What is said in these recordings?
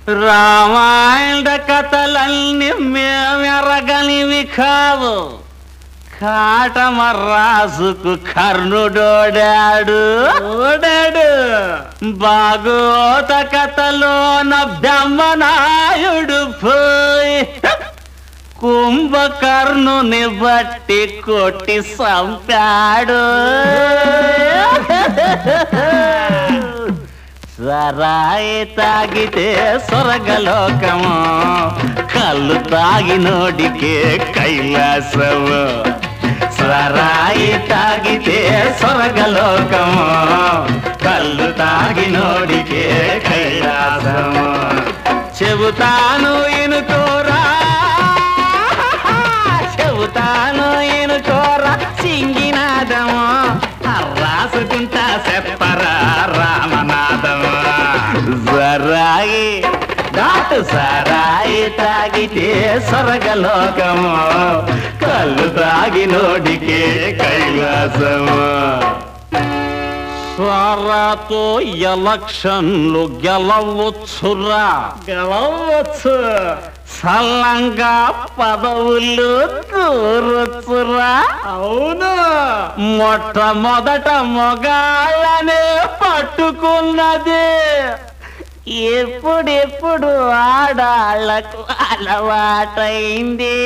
రామాయణ కథలన్నీ మేమెరగనివి కావు కాటమరాజుకు కర్ణుడోడాడు ఓడాడు భాగవత కథలోన బ్రహ్మనాయుడు పోయి కుంభకర్ణుని బట్టి కొట్టి సంపాడు సరాయి తాగితే స్వర్గలోకము కళ్ళు తాగినోడికే కైలాసము సరాయి తాగితే స్వర్గలోకము కళ్ళు తాగినోడికే కైలాసము చెబుతాను ఇనుకోరా చెబుతాను ఇనుకోరా సింగినాదము రాసుకుంటా చెప్పరా రామనాదము సరాయి దాటు సరాయి తాగితే స్వర్గలోకము కళ్ళు తాగినోడికే కైలాసము స్వరాతో ఎలక్షన్లు గెలవచ్చురా గెలవచ్చు సల్లంగా పదవులు దూరొచ్చురా అవును మొట్టమొదట మొగాళ్ళనే పట్టుకున్నది ఎప్పుడెప్పుడు ఆడాళ్లకు అలవాటైంది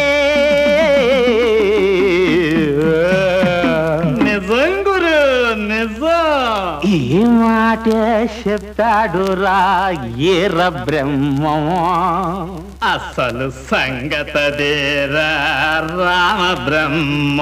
నిజం గురు నిజం ఈ మాట చెప్తాడు రా ఏర బ్రహ్మం అసలు సంగతదేరా రామ బ్రహ్మ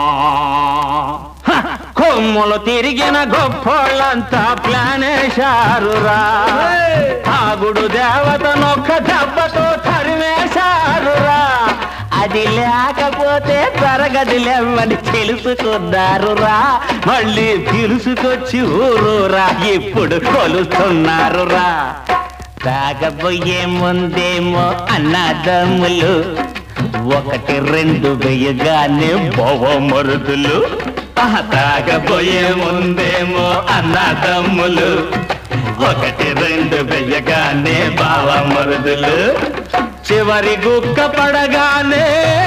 కొమ్ములు తిరిగిన గొప్పోళ్ళంతా ప్లానేశారురా ఆగుడు దేవతనొక్క దెబ్బతో తరిమేశారురా అది లేకపోతే తరగదిలేమని తెలుసుకున్నారురా మళ్ళీ తెలుసుకొచ్చి ఊరురా ఇప్పుడు కొలుస్తున్నారురా తాగబోయే ముందేమో అన్నదమ్ములు ఒకటి రెండు వెయ్యగానే బొవమరుదులు తాగబోయే ముందేమో అన్నదమ్ములు ఒకటి రెండు వెయ్యగానే బావమరుదులు చివరి గుక్క పడగానే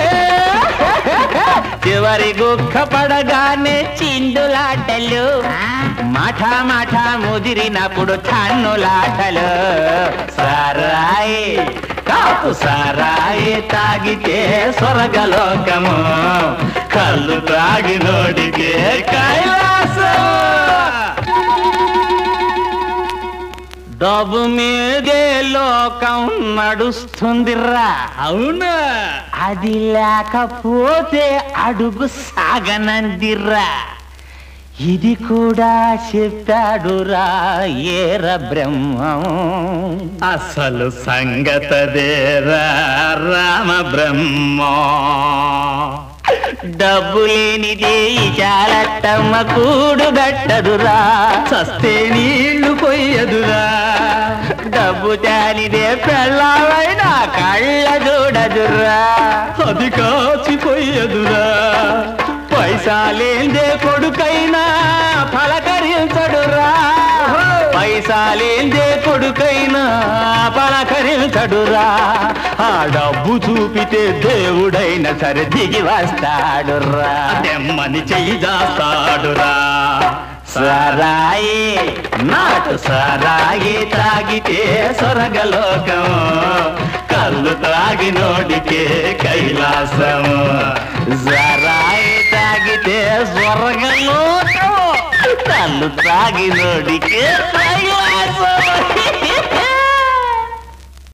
చివరి గుక్క పడగానే చిందులాటలు మాట మాట ముదిరినప్పుడు కన్నులాటలు సారాయి కాపు సారాయి తాగితే స్వర్గలోకము కళ్ళు తాగినోడికే కైలాసం డబ్బు మీదే లోకం నడుస్తుందిరా అవునా అది లేకపోతే అడుగు సాగనందిరా ఇది కూడా చెప్పాడురా ఏర బ్రహ్మం అసలు సంగతదేరా రామ బ్రహ్మ డబ్బు లేనిదే చాలట్టమ్మ కూడు గట్టదురా చస్తే నీళ్లు పొయ్యదురా డబ్బు చాలిదే పెళ్ళావైనా కళ్ళ చూడదురా అది కాచిపోయదురా పైసాలేందే కొడుకైనా పలకరించడురా పైసాలేందే కొడుకైనా పలకరించడురా ఆ డబ్బు చూపితే దేవుడైన సరే దిగి వస్తాడురా దెమ్మని చెయ్యి దాస్తాడురా సరాయి నాటు సరాయి తాగితే స్వర్గలోకం కళ్ళు తాగినోడికే కైలాసము సరాయి తాగితే స్వర్గలోకం కళ్ళు తాగినోడికే కైలాసం